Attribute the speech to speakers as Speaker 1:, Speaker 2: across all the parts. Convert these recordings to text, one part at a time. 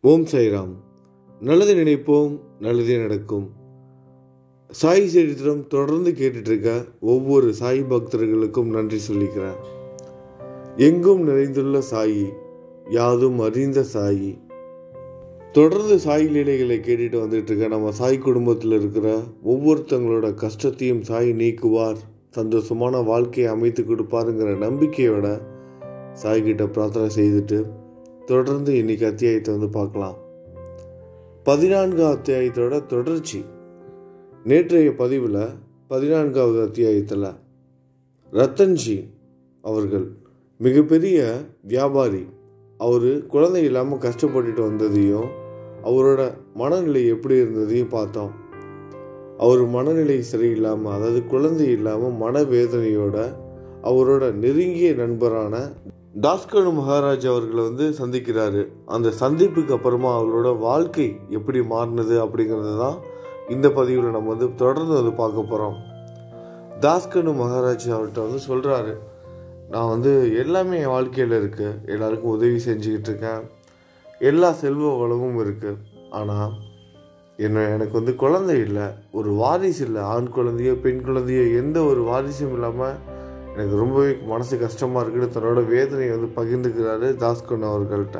Speaker 1: ஓம் சாய்ராம் நல்லது நினைப்போம் நல்லதே நடக்கும் சாய் சரித்திரம் தொடர்ந்து கேட்டுட்டு இருக்க ஒவ்வொரு சாய் பக்தர்களுக்கும் நன்றி சொல்லிக்கிறேன் எங்கும் நிறைந்துள்ள சாயி யாதும் அறிந்த சாயி தொடர்ந்து சாய் லீலைகளை கேட்டுட்டு வந்துட்டு இருக்க நம்ம சாய் குடும்பத்தில் இருக்கிற ஒவ்வொருத்தங்களோட கஷ்டத்தையும் சாய் நீக்குவார் சந்தோஷமான வாழ்க்கையை அமைத்து கொடுப்பாருங்கிற நம்பிக்கையோட சாய்கிட்ட பிரார்த்தனை செய்துட்டு தொடர்ந்து இன்னைக்கு அத்தியாயத்தை வந்து பார்க்கலாம் பதினான்காம் அத்தியாயத்தோட தொடர்ச்சி நேற்றைய பதிவில் பதினான்காவது அத்தியாயத்தில் ரத்தன்ஜி அவர்கள் மிகப்பெரிய வியாபாரி அவர் குழந்தை இல்லாமல் கஷ்டப்பட்டுட்டு வந்ததையும் அவரோட மனநிலை எப்படி இருந்ததையும் பார்த்தோம் அவர் மனநிலை சரியில்லாமல் அதாவது குழந்தை இல்லாமல் மனவேதனையோட அவரோட நெருங்கிய நண்பரான தாஸ்கனு மகாராஜ் அவர்களை வந்து சந்திக்கிறாரு அந்த சந்திப்புக்கு அப்புறமா அவரோட வாழ்க்கை எப்படி மாறினது அப்படிங்கிறது தான் இந்த பதிவில் நம்ம வந்து தொடர்ந்து வந்து பார்க்க போகிறோம் தாஸ்கனு மகாராஜ் அவர்கிட்ட வந்து சொல்கிறாரு நான் வந்து எல்லாமே என் வாழ்க்கையில் இருக்குது எல்லாருக்கும் உதவி செஞ்சுக்கிட்டு இருக்கேன் எல்லா செல்வ வளமும் இருக்குது ஆனால் என்ன எனக்கு வந்து குழந்தை இல்லை ஒரு வாரிசு இல்லை ஆண் குழந்தையோ பெண் குழந்தையோ எந்த ஒரு வாரிசும் இல்லாமல் எனக்கு ரொம்பவே மனசு கஷ்டமாக இருக்குன்னு தன்னோட வேதனையை வந்து பகிர்ந்துக்கிறாரு தாஸ்கன் அவர்கள்ட்ட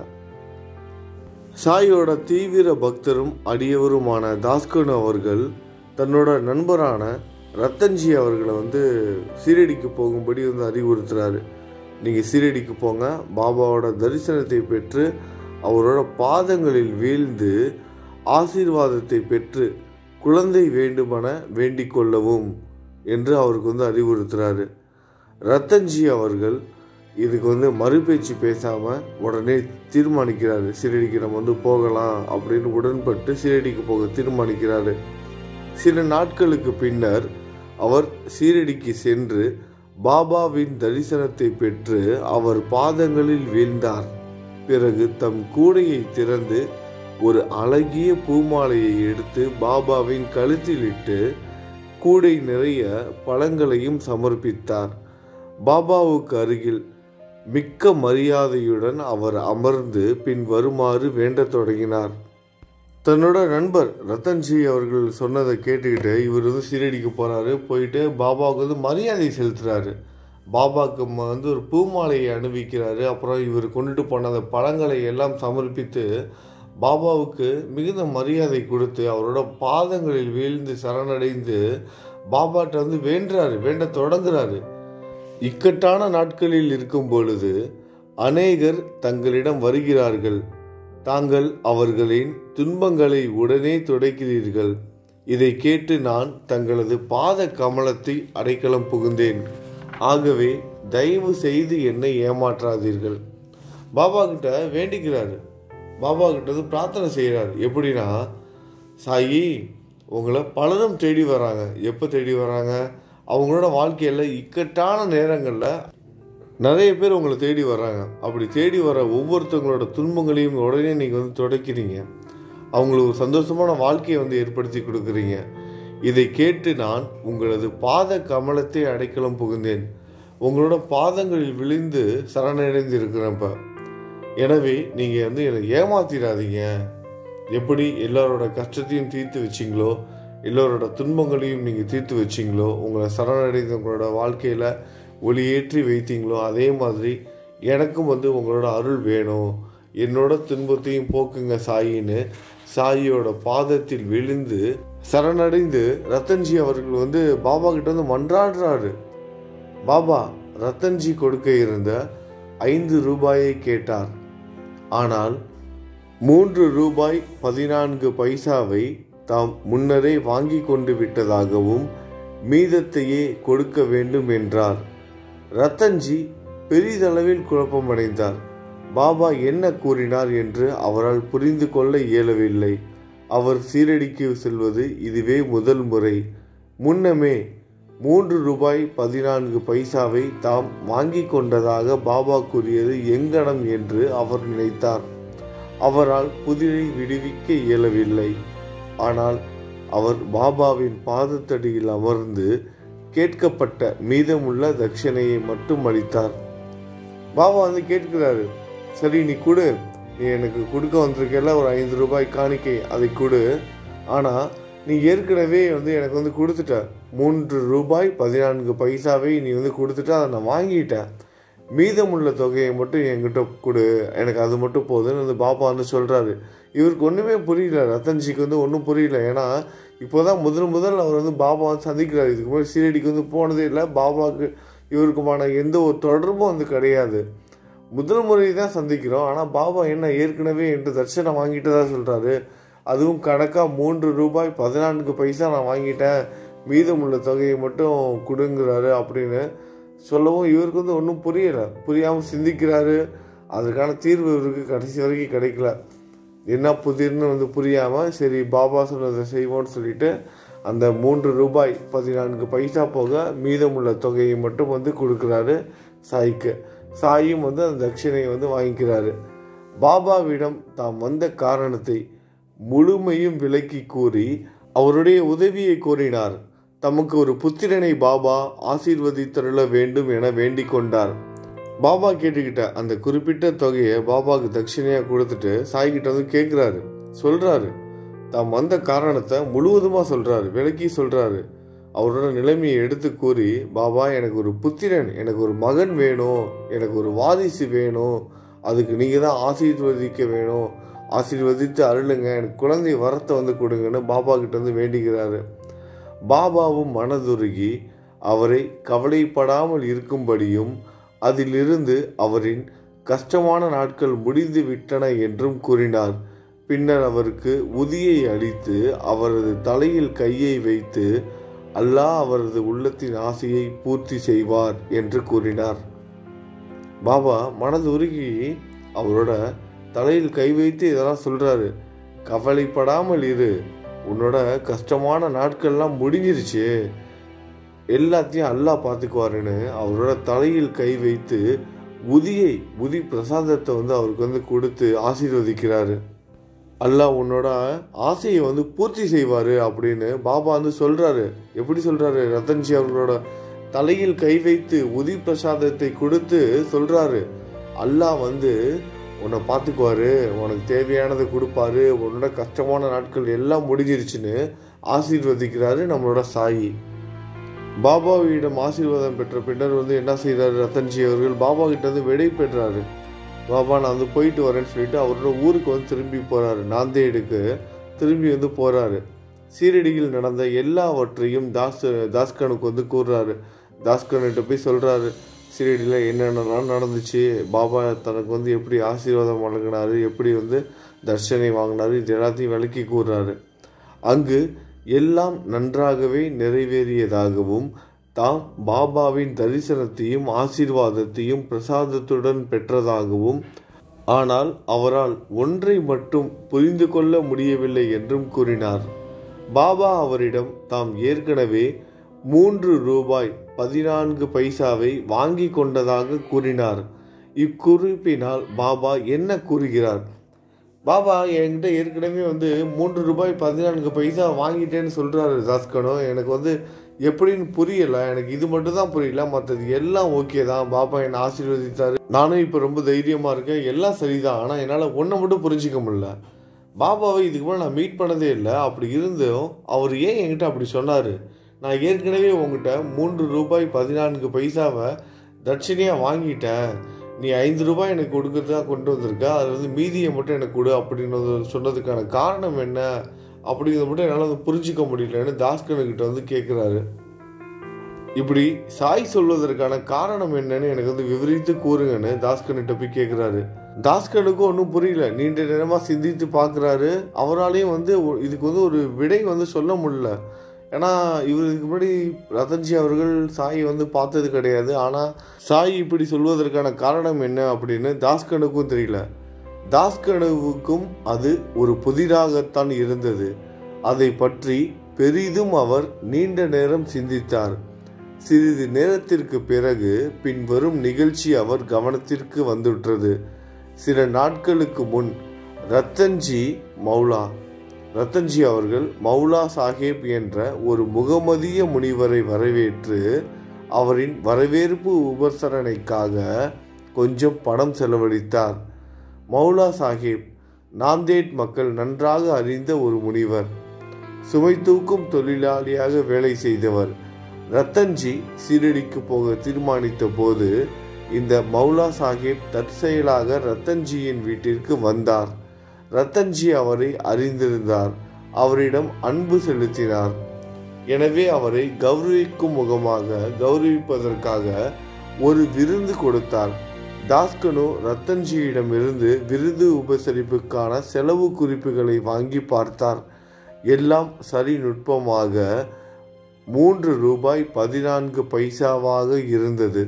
Speaker 1: சாயோட தீவிர பக்தரும் அடியவருமான தாஸ்கன் அவர்கள் தன்னோட நண்பரான ரத்தன்ஜி அவர்களை வந்து சீரடிக்கு போகும்படி வந்து அறிவுறுத்துறாரு நீங்கள் சீரடிக்கு போங்க பாபாவோட தரிசனத்தை பெற்று அவரோட பாதங்களில் வீழ்ந்து ஆசீர்வாதத்தை பெற்று குழந்தை வேண்டுமென வேண்டிக் கொள்ளவும் என்று அவருக்கு வந்து அறிவுறுத்துறாரு ரத்தன்ஜி அவர்கள் இதுக்கு வந்து மறுபேச்சு பேசாமல் உடனே தீர்மானிக்கிறாரு சீரடிக்கு நம்ம வந்து போகலாம் அப்படின்னு உடன்பட்டு சீரடிக்கு போக தீர்மானிக்கிறாரு சில நாட்களுக்கு பின்னர் அவர் சீரடிக்கு சென்று பாபாவின் தரிசனத்தை பெற்று அவர் பாதங்களில் வீழ்ந்தார் பிறகு தம் கூடையை திறந்து ஒரு அழகிய பூமாலையை எடுத்து பாபாவின் கழுத்தில் இட்டு கூடை நிறைய பழங்களையும் சமர்ப்பித்தார் பாபாவுக்கு அருகில் மிக்க மரியாதையுடன் அவர் அமர்ந்து பின் வருமாறு வேண்டத் தொடங்கினார் தன்னோட நண்பர் ரத்தன்ஜி அவர்கள் சொன்னதை கேட்டுக்கிட்டு இவர் வந்து சீரடிக்கு போகிறாரு போயிட்டு பாபாவுக்கு வந்து மரியாதை செலுத்துறாரு பாபாவுக்கு ம- வந்து ஒரு பூமாலையை அணிவிக்கிறாரு அப்புறம் இவர் கொண்டுட்டு போன அந்த பழங்களை எல்லாம் சமர்ப்பித்து பாபாவுக்கு மிகுந்த மரியாதை கொடுத்து அவரோட பாதங்களில் வீழ்ந்து சரணடைந்து பாபாட்ட வந்து வேண்டுறாரு வேண்ட தொடங்குறாரு இக்கட்டான நாட்களில் இருக்கும் பொழுது அநேகர் தங்களிடம் வருகிறார்கள் தாங்கள் அவர்களின் துன்பங்களை உடனே துடைக்கிறீர்கள் இதை கேட்டு நான் தங்களது பாத கமலத்தை அடைக்கலம் புகுந்தேன் ஆகவே தயவு செய்து என்னை ஏமாற்றாதீர்கள் பாபா கிட்ட வேண்டிக்கிறாரு பாபா கிட்ட வந்து பிரார்த்தனை செய்கிறார் எப்படின்னா சாயி உங்களை பலரும் தேடி வராங்க எப்போ தேடி வராங்க அவங்களோட வாழ்க்கையில் இக்கட்டான நேரங்களில் நிறைய பேர் உங்களை தேடி வர்றாங்க அப்படி தேடி வர ஒவ்வொருத்தவங்களோட துன்பங்களையும் உடனே நீங்கள் வந்து துடைக்கிறீங்க அவங்களுக்கு ஒரு சந்தோஷமான வாழ்க்கையை வந்து ஏற்படுத்தி கொடுக்குறீங்க இதை கேட்டு நான் உங்களது பாத கமலத்தை அடைக்கலம் புகுந்தேன் உங்களோட பாதங்களில் விழுந்து சரணடைந்து இருக்கிறப்ப எனவே நீங்கள் வந்து என்னை ஏமாத்திடாதீங்க எப்படி எல்லாரோட கஷ்டத்தையும் தீர்த்து வச்சிங்களோ எல்லோரோட துன்பங்களையும் நீங்கள் தீர்த்து வச்சிங்களோ உங்களை சரணடைந்து உங்களோட வாழ்க்கையில் ஒளியேற்றி வைத்தீங்களோ அதே மாதிரி எனக்கும் வந்து உங்களோட அருள் வேணும் என்னோட துன்பத்தையும் போக்குங்க சாயின்னு சாயியோட பாதத்தில் விழுந்து சரணடைந்து ரத்தன்ஜி அவர்கள் வந்து பாபா கிட்ட வந்து மன்றாடுறாரு பாபா ரத்தன்ஜி கொடுக்க இருந்த ஐந்து ரூபாயை கேட்டார் ஆனால் மூன்று ரூபாய் பதினான்கு பைசாவை தாம் முன்னரே வாங்கி கொண்டு விட்டதாகவும் மீதத்தையே கொடுக்க வேண்டும் என்றார் ரத்தன்ஜி பெரிதளவில் குழப்பமடைந்தார் பாபா என்ன கூறினார் என்று அவரால் புரிந்து கொள்ள இயலவில்லை அவர் சீரடிக்கு செல்வது இதுவே முதல் முறை முன்னமே மூன்று ரூபாய் பதினான்கு பைசாவை தாம் வாங்கி கொண்டதாக பாபா கூறியது எங்கனம் என்று அவர் நினைத்தார் அவரால் புதிரை விடுவிக்க இயலவில்லை ஆனால் அவர் பாபாவின் பாதத்தடியில் அமர்ந்து கேட்கப்பட்ட மீதமுள்ள தட்சணையை மட்டும் அளித்தார் பாபா வந்து கேட்கிறாரு சரி நீ கொடு நீ எனக்கு கொடுக்க வந்திருக்கல ஒரு ஐந்து ரூபாய் காணிக்கை அதை கொடு ஆனால் நீ ஏற்கனவே வந்து எனக்கு வந்து கொடுத்துட்ட மூன்று ரூபாய் பதினான்கு பைசாவை நீ வந்து கொடுத்துட்ட அதை நான் வாங்கிட்டேன் மீதமுள்ள தொகையை மட்டும் என்கிட்ட கொடு எனக்கு அது மட்டும் போதுன்னு வந்து பாபா வந்து சொல்கிறாரு இவருக்கு ஒன்றுமே புரியல ரத்தன்ஜிக்கு வந்து ஒன்றும் புரியல ஏன்னா இப்போதான் முதல் முதல் அவர் வந்து பாபா வந்து சந்திக்கிறார் இதுக்கு முன்னாடி சீரடிக்கு வந்து போனதே இல்லை பாபாவுக்கு இவருக்குமான எந்த ஒரு தொடர்பும் வந்து கிடையாது முதல் முறை தான் சந்திக்கிறோம் ஆனால் பாபா என்ன ஏற்கனவே என்று தர்ஷனம் வாங்கிட்டு தான் சொல்கிறாரு அதுவும் கணக்காக மூன்று ரூபாய் பதினான்கு பைசா நான் வாங்கிட்டேன் மீதமுள்ள தொகையை மட்டும் கொடுங்கிறாரு அப்படின்னு சொல்லவும் இவருக்கு வந்து ஒன்றும் புரியலை புரியாமல் சிந்திக்கிறாரு அதுக்கான தீர்வு இவருக்கு கடைசி வரைக்கும் கிடைக்கல என்ன புதிர்னு வந்து புரியாமல் சரி பாபா சொன்னதை செய்வோம்னு சொல்லிட்டு அந்த மூன்று ரூபாய் பதினான்கு பைசா போக மீதமுள்ள தொகையை மட்டும் வந்து கொடுக்குறாரு சாய்க்கு சாயும் வந்து அந்த தட்சிணையை வந்து வாங்கிக்கிறாரு பாபாவிடம் தாம் வந்த காரணத்தை முழுமையும் விளக்கி கூறி அவருடைய உதவியை கோரினார் தமக்கு ஒரு புத்திரனை பாபா ஆசீர்வதித்தருள வேண்டும் என வேண்டிக் கொண்டார் பாபா கேட்டுக்கிட்ட அந்த குறிப்பிட்ட தொகையை பாபாவுக்கு தட்சிணையாக கொடுத்துட்டு சாய்கிட்ட வந்து கேட்குறாரு சொல்றாரு தாம் வந்த காரணத்தை முழுவதுமாக சொல்றாரு விளக்கி சொல்றாரு அவரோட நிலைமையை எடுத்து கூறி பாபா எனக்கு ஒரு புத்திரன் எனக்கு ஒரு மகன் வேணும் எனக்கு ஒரு வாரிசு வேணும் அதுக்கு நீங்கள் தான் ஆசீர்வதிக்க வேணும் ஆசீர்வதித்து அருளுங்க எனக்கு குழந்தை வரத்தை வந்து கொடுங்கன்னு பாபா கிட்ட வந்து வேண்டிக்கிறாரு பாபாவும் மனதுருகி அவரை கவலைப்படாமல் இருக்கும்படியும் அதிலிருந்து அவரின் கஷ்டமான நாட்கள் முடிந்து விட்டன என்றும் கூறினார் பின்னர் அவருக்கு உதியை அளித்து அவரது தலையில் கையை வைத்து அல்லாஹ் அவரது உள்ளத்தின் ஆசையை பூர்த்தி செய்வார் என்று கூறினார் பாபா மனது உருகி அவரோட தலையில் கை வைத்து இதெல்லாம் சொல்றாரு கவலைப்படாமல் இரு உன்னோட கஷ்டமான நாட்கள்லாம் முடிஞ்சிருச்சு எல்லாத்தையும் அல்லாஹ் பார்த்துக்குவாருன்னு அவரோட தலையில் கை வைத்து உதியை உதி பிரசாதத்தை வந்து அவருக்கு வந்து கொடுத்து ஆசீர்வதிக்கிறாரு அல்லாஹ் உன்னோட ஆசையை வந்து பூர்த்தி செய்வார் அப்படின்னு பாபா வந்து சொல்கிறாரு எப்படி சொல்கிறாரு ரத்தன்ஜி அவர்களோட தலையில் கை வைத்து உதி பிரசாதத்தை கொடுத்து சொல்கிறாரு அல்லாஹ் வந்து உன்னை பார்த்துக்குவாரு உனக்கு தேவையானதை கொடுப்பாரு உன்னோட கஷ்டமான நாட்கள் எல்லாம் முடிஞ்சிருச்சுன்னு ஆசீர்வதிக்கிறாரு நம்மளோட சாயி பாபாவிடம் ஆசீர்வாதம் பெற்ற பின்னர் வந்து என்ன செய்கிறாரு ரத்தன்ஜி அவர்கள் பாபா கிட்ட வந்து விடை பெற்றாரு பாபா நான் வந்து போயிட்டு வரேன்னு சொல்லிட்டு அவரோட ஊருக்கு வந்து திரும்பி போகிறாரு நாந்தேடுக்கு திரும்பி வந்து போகிறாரு சீரடியில் நடந்த எல்லாவற்றையும் தாஸ் தாஸ்கனுக்கு வந்து கூறுறாரு தாஸ்கன்கிட்ட போய் சொல்கிறாரு சீரடியில் என்னென்னலாம் நடந்துச்சு பாபா தனக்கு வந்து எப்படி ஆசீர்வாதம் வழங்கினாரு எப்படி வந்து தர்ஷனை வாங்கினாரு இது எல்லாத்தையும் விளக்கி கூறுறாரு அங்கு எல்லாம் நன்றாகவே நிறைவேறியதாகவும் தாம் பாபாவின் தரிசனத்தையும் ஆசீர்வாதத்தையும் பிரசாதத்துடன் பெற்றதாகவும் ஆனால் அவரால் ஒன்றை மட்டும் புரிந்து கொள்ள முடியவில்லை என்றும் கூறினார் பாபா அவரிடம் தாம் ஏற்கனவே மூன்று ரூபாய் பதினான்கு பைசாவை வாங்கி கொண்டதாக கூறினார் இக்குறிப்பினால் பாபா என்ன கூறுகிறார் பாபா என்கிட்ட ஏற்கனவே வந்து மூன்று ரூபாய் பதினான்கு பைசா வாங்கிட்டேன்னு சொல்கிறாரு தாஸ்கனோ எனக்கு வந்து எப்படின்னு புரியல எனக்கு இது மட்டும் தான் புரியல மற்றது எல்லாம் ஓகே தான் பாபா என்னை ஆசீர்வதித்தாரு நானும் இப்போ ரொம்ப தைரியமாக இருக்கேன் எல்லாம் சரிதான் ஆனால் என்னால் ஒன்றை மட்டும் புரிஞ்சிக்க முடியல பாபாவை இதுக்கு முன்னாடி நான் மீட் பண்ணதே இல்லை அப்படி இருந்தும் அவர் ஏன் என்கிட்ட அப்படி சொன்னார் நான் ஏற்கனவே உங்ககிட்ட மூன்று ரூபாய் பதினான்கு பைசாவை தட்சிணையாக வாங்கிட்டேன் நீ ஐந்து ரூபாய் எனக்கு கொடுக்கறதா கொண்டு வந்திருக்க அதில் வந்து மீதியை மட்டும் எனக்கு கொடு அப்படின்னு சொன்னதுக்கான காரணம் என்ன அப்படிங்கிறத மட்டும் என்னால் வந்து புரிஞ்சிக்க முடியலன்னு தாஸ்கனுக்கிட்ட வந்து கேட்குறாரு இப்படி சாய் சொல்வதற்கான காரணம் என்னன்னு எனக்கு வந்து விவரித்து கூறுங்கன்னு தாஸ்கன்கிட்ட போய் கேட்குறாரு தாஸ்கனுக்கும் ஒன்றும் புரியல நீண்ட நேரமாக சிந்தித்து பார்க்குறாரு அவராலையும் வந்து ஒ- இதுக்கு வந்து ஒரு விடை வந்து சொல்ல முடியல ஏன்னா இவருக்கு முன்னாடி ரத்தன்ஜி அவர்கள் சாய் வந்து பார்த்தது கிடையாது ஆனால் சாய் இப்படி சொல்வதற்கான காரணம் என்ன அப்படின்னு தாஸ்கனுக்கும் தெரியல தாஸ்கனுவுக்கும் அது ஒரு புதிராகத்தான் இருந்தது அதை பற்றி பெரிதும் அவர் நீண்ட நேரம் சிந்தித்தார் சிறிது நேரத்திற்கு பிறகு பின்வரும் நிகழ்ச்சி அவர் கவனத்திற்கு வந்துவிட்டது சில நாட்களுக்கு முன் ரத்தன்ஜி மௌலா ரத்தன்ஜி அவர்கள் மௌலா சாஹேப் என்ற ஒரு முகமதிய முனிவரை வரவேற்று அவரின் வரவேற்பு உபசரணைக்காக கொஞ்சம் பணம் செலவழித்தார் மௌலா சாஹிப் நாந்தேட் மக்கள் நன்றாக அறிந்த ஒரு முனிவர் சுமை தூக்கும் தொழிலாளியாக வேலை செய்தவர் ரத்தன்ஜி சீரடிக்கு போக தீர்மானித்த போது இந்த மௌலா சாஹிப் தற்செயலாக ரத்தன்ஜியின் வீட்டிற்கு வந்தார் ரத்தன்ஜி அவரை அறிந்திருந்தார் அவரிடம் அன்பு செலுத்தினார் எனவே அவரை கௌரவிக்கும் முகமாக கௌரவிப்பதற்காக ஒரு விருந்து கொடுத்தார் தாஸ்கனு ரத்தன்ஜியிடமிருந்து விருது உபசரிப்புக்கான செலவு குறிப்புகளை வாங்கி பார்த்தார் எல்லாம் சரி நுட்பமாக மூன்று ரூபாய் பதினான்கு பைசாவாக இருந்தது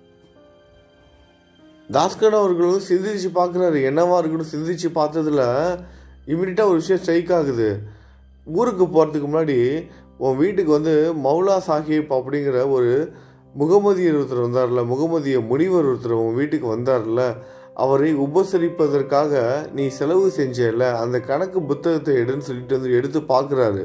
Speaker 1: தாஸ்கன் அவர்களும் சிந்திச்சு பார்க்குறாரு என்னவா இருக்குன்னு சிந்திச்சு பார்த்ததுல இமீடியட்டாக ஒரு விஷயம் ஸ்ட்ரைக் ஆகுது ஊருக்கு போகிறதுக்கு முன்னாடி உன் வீட்டுக்கு வந்து மௌலா சாஹிப் அப்படிங்கிற ஒரு முகமதியர் ஒருத்தர் வந்தார்ல முகமதிய முனிவர் ஒருத்தர் உன் வீட்டுக்கு வந்தார்ல அவரை உபசரிப்பதற்காக நீ செலவு செஞ்சல அந்த கணக்கு புத்தகத்தை எடுன்னு சொல்லிட்டு வந்து எடுத்து பார்க்குறாரு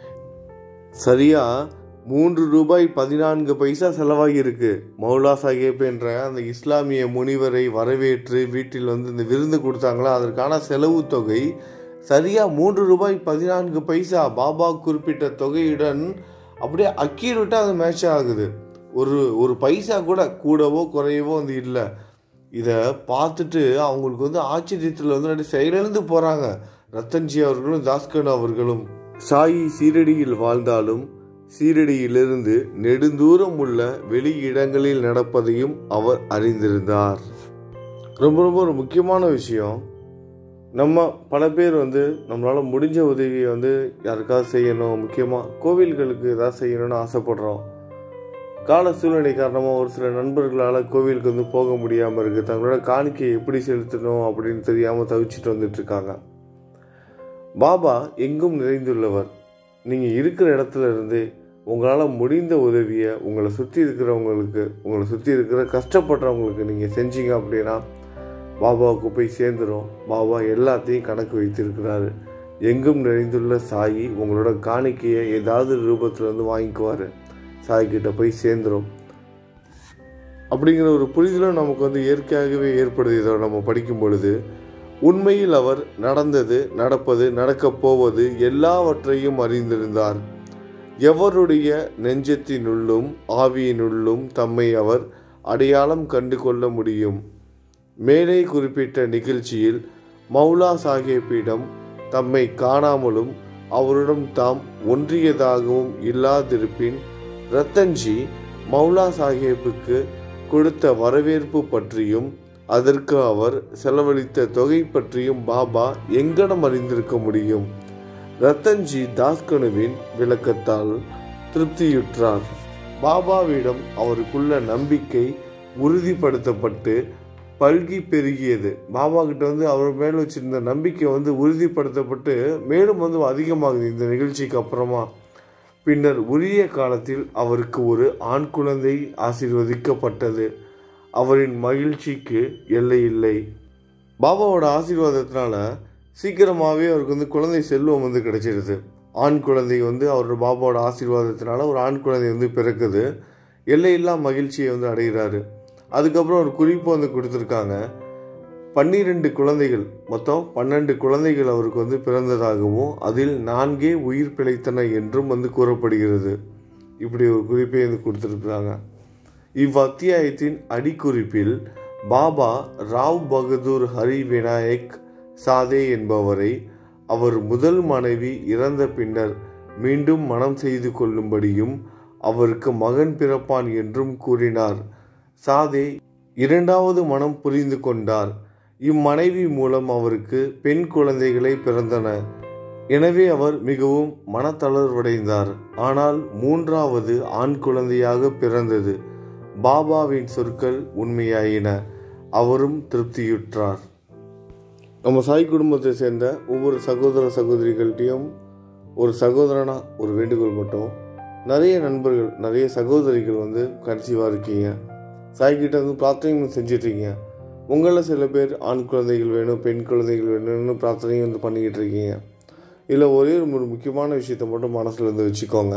Speaker 1: சரியா மூன்று ரூபாய் பதினான்கு பைசா செலவாகி இருக்கு மௌலா சாஹேப் என்ற அந்த இஸ்லாமிய முனிவரை வரவேற்று வீட்டில் வந்து இந்த விருந்து கொடுத்தாங்களா அதற்கான செலவு தொகை சரியா மூன்று ரூபாய் பதினான்கு பைசா பாபா குறிப்பிட்ட தொகையுடன் அப்படியே அக்யூரேட்டாக அது மேட்ச் ஆகுது ஒரு ஒரு பைசா கூட கூடவோ குறையவோ வந்து இல்லை இதை பார்த்துட்டு அவங்களுக்கு வந்து ஆச்சரியத்தில் வந்து அப்படியே செயலிழந்து போகிறாங்க ரத்தன்ஜி அவர்களும் தாஸ்கன் அவர்களும் சாயி சீரடியில் வாழ்ந்தாலும் சீரடியிலிருந்து நெடுந்தூரம் உள்ள வெளி இடங்களில் நடப்பதையும் அவர் அறிந்திருந்தார் ரொம்ப ரொம்ப ஒரு முக்கியமான விஷயம் நம்ம பல பேர் வந்து நம்மளால் முடிஞ்ச உதவியை வந்து யாருக்காவது செய்யணும் முக்கியமாக கோவில்களுக்கு ஏதாவது செய்யணும்னு ஆசைப்படுறோம் கால சூழ்நிலை காரணமாக ஒரு சில நண்பர்களால் கோவிலுக்கு வந்து போக முடியாமல் இருக்குது தங்களோட காணிக்கையை எப்படி செலுத்தணும் அப்படின்னு தெரியாமல் தவிச்சிட்டு வந்துட்டு இருக்காங்க பாபா எங்கும் நிறைந்துள்ளவர் நீங்கள் இருக்கிற இடத்துல இருந்து உங்களால் முடிந்த உதவியை உங்களை சுற்றி இருக்கிறவங்களுக்கு உங்களை சுற்றி இருக்கிற கஷ்டப்படுறவங்களுக்கு நீங்கள் செஞ்சீங்க அப்படின்னா பாபாவுக்கு போய் சேர்ந்துடும் பாபா எல்லாத்தையும் கணக்கு வைத்திருக்கிறாரு எங்கும் நிறைந்துள்ள சாயி உங்களோட காணிக்கையை ஏதாவது ரூபத்தில் வந்து வாங்கிக்குவார் சாய்கிட்ட போய் சேர்ந்துடும் அப்படிங்கிற ஒரு புரிதலும் நமக்கு வந்து இயற்கையாகவே ஏற்படுது இதை நம்ம படிக்கும் பொழுது உண்மையில் அவர் நடந்தது நடப்பது நடக்கப் போவது எல்லாவற்றையும் அறிந்திருந்தார் எவருடைய நெஞ்சத்தினுள்ளும் ஆவியினுள்ளும் தம்மை அவர் அடையாளம் கண்டு கொள்ள முடியும் மேலே குறிப்பிட்ட நிகழ்ச்சியில் மௌலா சாஹேப்பிடம் தம்மை காணாமலும் அவருடன் தாம் ஒன்றியதாகவும் இல்லாதிருப்பின் ரத்தன்ஜி மௌலா சாஹேப்புக்கு கொடுத்த வரவேற்பு பற்றியும் அதற்கு அவர் செலவழித்த தொகை பற்றியும் பாபா எங்கனம் அறிந்திருக்க முடியும் ரத்தன்ஜி தாஸ்கனுவின் விளக்கத்தால் திருப்தியுற்றார் பாபாவிடம் அவருக்குள்ள நம்பிக்கை உறுதிப்படுத்தப்பட்டு பல்கி பெருகியது பாபா கிட்ட வந்து அவர் மேல் வச்சிருந்த நம்பிக்கை வந்து உறுதிப்படுத்தப்பட்டு மேலும் வந்து அதிகமாகுது இந்த நிகழ்ச்சிக்கு அப்புறமா பின்னர் உரிய காலத்தில் அவருக்கு ஒரு ஆண் குழந்தை ஆசீர்வதிக்கப்பட்டது அவரின் மகிழ்ச்சிக்கு எல்லை இல்லை பாபாவோட ஆசீர்வாதத்தினால சீக்கிரமாகவே அவருக்கு வந்து குழந்தை செல்வம் வந்து கிடைச்சிருது ஆண் குழந்தை வந்து அவரோட பாபாவோட ஆசீர்வாதத்தினால ஒரு ஆண் குழந்தை வந்து பிறக்குது எல்லையில்லா மகிழ்ச்சியை வந்து அடைகிறாரு அதுக்கப்புறம் ஒரு குறிப்பு வந்து கொடுத்துருக்காங்க பன்னிரெண்டு குழந்தைகள் மொத்தம் பன்னெண்டு குழந்தைகள் அவருக்கு வந்து பிறந்ததாகவும் அதில் நான்கே உயிர் பிழைத்தன என்றும் வந்து கூறப்படுகிறது இப்படி ஒரு குறிப்பை வந்து கொடுத்துருக்குறாங்க இவ்வத்தியாயத்தின் அடிக்குறிப்பில் பாபா ராவ் பகதூர் ஹரி விநாயக் சாதே என்பவரை அவர் முதல் மனைவி இறந்த பின்னர் மீண்டும் மனம் செய்து கொள்ளும்படியும் அவருக்கு மகன் பிறப்பான் என்றும் கூறினார் சாதே இரண்டாவது மனம் புரிந்து கொண்டார் இம்மனைவி மூலம் அவருக்கு பெண் குழந்தைகளே பிறந்தன எனவே அவர் மிகவும் மனத்தளர்வடைந்தார் ஆனால் மூன்றாவது ஆண் குழந்தையாக பிறந்தது பாபாவின் சொற்கள் உண்மையாயின அவரும் திருப்தியுற்றார் நம்ம சாய் குடும்பத்தை சேர்ந்த ஒவ்வொரு சகோதர சகோதரிகள்கிட்டையும் ஒரு சகோதரனா ஒரு வேண்டுகோள் மட்டும் நிறைய நண்பர்கள் நிறைய சகோதரிகள் வந்து கன்சீவாக இருக்கீங்க சாய்கிட்ட வந்து பிரார்த்தனையும் செஞ்சிட்ருக்கீங்க உங்களில் சில பேர் ஆண் குழந்தைகள் வேணும் பெண் குழந்தைகள் வேணும்னு பிரார்த்தனையும் வந்து பண்ணிக்கிட்டு இருக்கீங்க இதில் ஒரே ஒரு முக்கியமான விஷயத்தை மட்டும் மனசில் இருந்து வச்சுக்கோங்க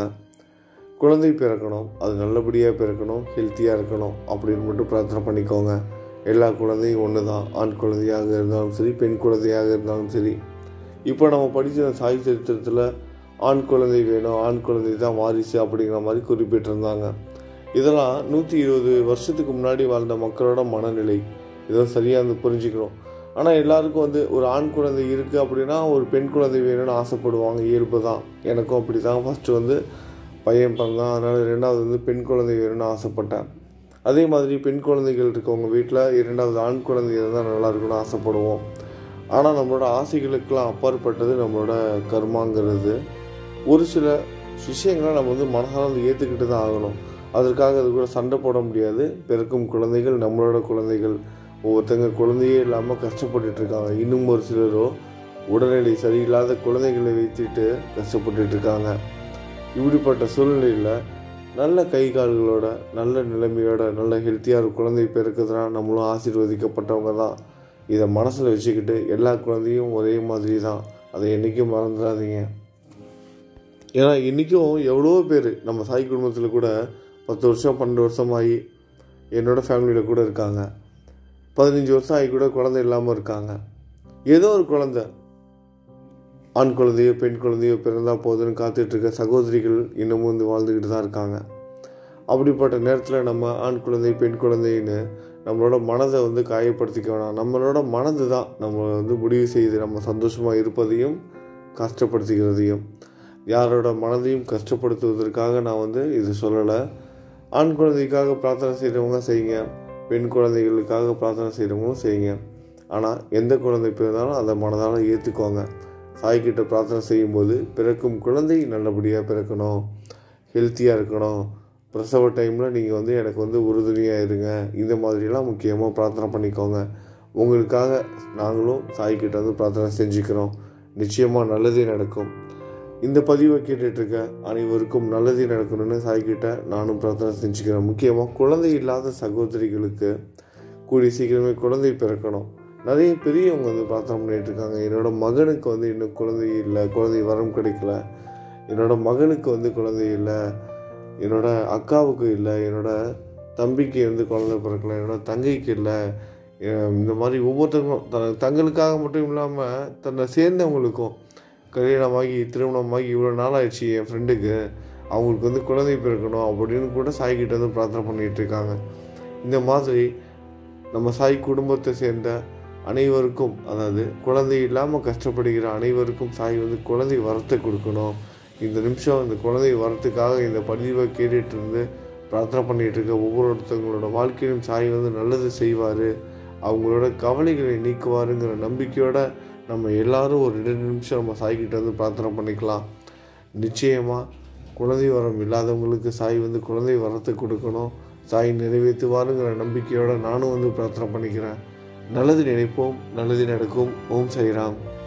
Speaker 1: குழந்தை பிறக்கணும் அது நல்லபடியாக பிறக்கணும் ஹெல்த்தியாக இருக்கணும் அப்படின்னு மட்டும் பிரார்த்தனை பண்ணிக்கோங்க எல்லா குழந்தையும் ஒன்று தான் ஆண் குழந்தையாக இருந்தாலும் சரி பெண் குழந்தையாக இருந்தாலும் சரி இப்போ நம்ம படித்த சாய் சரித்திரத்தில் ஆண் குழந்தை வேணும் ஆண் குழந்தை தான் வாரிசு அப்படிங்கிற மாதிரி குறிப்பிட்டிருந்தாங்க இதெல்லாம் நூற்றி இருபது வருஷத்துக்கு முன்னாடி வாழ்ந்த மக்களோட மனநிலை இதை சரியாக வந்து புரிஞ்சுக்கணும் ஆனால் எல்லாருக்கும் வந்து ஒரு ஆண் குழந்தை இருக்குது அப்படின்னா ஒரு பெண் குழந்தை வேணும்னு ஆசைப்படுவாங்க இயல்பு தான் எனக்கும் அப்படி தான் ஃபஸ்ட்டு வந்து பையன் பிறந்தான் அதனால் ரெண்டாவது வந்து பெண் குழந்தை வேணும்னு ஆசைப்பட்டேன் அதே மாதிரி பெண் குழந்தைகள் இருக்கவங்க வீட்டில் இரண்டாவது ஆண் குழந்தை இருந்தால் நல்லா இருக்கும்னு ஆசைப்படுவோம் ஆனால் நம்மளோட ஆசைகளுக்கெல்லாம் அப்பாற்பட்டது நம்மளோட கர்மாங்கிறது ஒரு சில விஷயங்களை நம்ம வந்து மனசால வந்து ஏற்றுக்கிட்டு தான் ஆகணும் அதற்காக அது கூட சண்டை போட முடியாது பிறக்கும் குழந்தைகள் நம்மளோட குழந்தைகள் ஒவ்வொருத்தங்க குழந்தையே இல்லாமல் கஷ்டப்பட்டுட்டு இருக்காங்க இன்னும் ஒரு சிலரோ உடல்நிலை சரியில்லாத குழந்தைகளை வைத்துட்டு கஷ்டப்பட்டுட்டு இருக்காங்க இப்படிப்பட்ட சூழ்நிலையில் நல்ல கை கால்களோட நல்ல நிலைமையோட நல்ல ஹெல்த்தியாக ஒரு குழந்தை பிறக்குதுன்னா நம்மளும் ஆசீர்வதிக்கப்பட்டவங்க தான் இதை மனசில் வச்சுக்கிட்டு எல்லா குழந்தையும் ஒரே மாதிரி தான் அதை என்றைக்கும் மறந்துடாதீங்க ஏன்னா இன்றைக்கும் எவ்வளோ பேர் நம்ம சாய் குடும்பத்தில் கூட பத்து வருஷம் பன்னெண்டு வருஷமாகி என்னோடய ஃபேமிலியில் கூட இருக்காங்க பதினஞ்சு வருஷம் ஆகி கூட குழந்தை இல்லாமல் இருக்காங்க ஏதோ ஒரு குழந்தை ஆண் குழந்தையோ பெண் குழந்தையோ பிறந்தால் போதுன்னு காத்துட்ருக்க சகோதரிகள் இன்னமும் வந்து வாழ்ந்துக்கிட்டு தான் இருக்காங்க அப்படிப்பட்ட நேரத்தில் நம்ம ஆண் குழந்தை பெண் குழந்தைன்னு நம்மளோட மனதை வந்து காயப்படுத்திக்க வேணாம் நம்மளோட மனது தான் நம்ம வந்து முடிவு செய்து நம்ம சந்தோஷமாக இருப்பதையும் கஷ்டப்படுத்திக்கிறதையும் யாரோட மனதையும் கஷ்டப்படுத்துவதற்காக நான் வந்து இது சொல்லலை ஆண் குழந்தைக்காக பிரார்த்தனை செய்கிறவங்க செய்யுங்க பெண் குழந்தைகளுக்காக பிரார்த்தனை செய்கிறவங்களும் செய்யுங்க ஆனால் எந்த குழந்தை பிறந்தாலும் அதை மனதால் ஏற்றுக்கோங்க சாய்கிட்ட பிரார்த்தனை செய்யும்போது பிறக்கும் குழந்தை நல்லபடியாக பிறக்கணும் ஹெல்த்தியாக இருக்கணும் பிரசவ டைமில் நீங்கள் வந்து எனக்கு வந்து உறுதுணையாக இருங்க இந்த மாதிரிலாம் முக்கியமாக பிரார்த்தனை பண்ணிக்கோங்க உங்களுக்காக நாங்களும் சாய்கிட்ட வந்து பிரார்த்தனை செஞ்சுக்கிறோம் நிச்சயமாக நல்லதே நடக்கும் இந்த பதிவை கேட்டுட்ருக்க அனைவருக்கும் நல்லதே நடக்கணும்னு சாய்கிட்ட நானும் பிரார்த்தனை செஞ்சுக்கிறேன் முக்கியமாக குழந்தை இல்லாத சகோதரிகளுக்கு கூடிய சீக்கிரமே குழந்தை பிறக்கணும் நிறைய பெரியவங்க வந்து பிரார்த்தனை பண்ணிட்டு இருக்காங்க என்னோட மகனுக்கு வந்து இன்னும் குழந்தை இல்லை குழந்தை வரம் கிடைக்கல என்னோட மகனுக்கு வந்து குழந்தை இல்லை என்னோட அக்காவுக்கு இல்லை என்னோட தம்பிக்கு வந்து குழந்தை பிறக்கல என்னோட தங்கைக்கு இல்லை இந்த மாதிரி ஒவ்வொருத்தங்களும் த தங்களுக்காக மட்டும் இல்லாமல் தன்னை சேர்ந்தவங்களுக்கும் கல்யாணமாகி திருமணமாகி இவ்வளோ நாள் ஆயிடுச்சு என் ஃப்ரெண்டுக்கு அவங்களுக்கு வந்து குழந்தை பிறக்கணும் அப்படின்னு கூட சாய்கிட்ட வந்து பிரார்த்தனை பண்ணிகிட்டு இருக்காங்க இந்த மாதிரி நம்ம சாய் குடும்பத்தை சேர்ந்த அனைவருக்கும் அதாவது குழந்தை இல்லாமல் கஷ்டப்படுகிற அனைவருக்கும் சாய் வந்து குழந்தை வரத்தை கொடுக்கணும் இந்த நிமிஷம் இந்த குழந்தை வரத்துக்காக இந்த பதிவை கேட்டுட்டு இருந்து பிரார்த்தனை பண்ணிகிட்டு இருக்க ஒவ்வொருத்தவங்களோட வாழ்க்கையிலும் சாய் வந்து நல்லது செய்வார் அவங்களோட கவலைகளை நீக்குவாருங்கிற நம்பிக்கையோட நம்ம எல்லாரும் ஒரு ரெண்டு நிமிஷம் நம்ம சாய்கிட்ட வந்து பிரார்த்தனை பண்ணிக்கலாம் நிச்சயமாக குழந்தை வரம் இல்லாதவங்களுக்கு சாய் வந்து குழந்தை வரத்தை கொடுக்கணும் சாய் நிறைவேற்றுவாருங்கிற நம்பிக்கையோட நானும் வந்து பிரார்த்தனை பண்ணிக்கிறேன் நல்லது நினைப்போம் நல்லது நடக்கும் ஓம் சாய்ராம்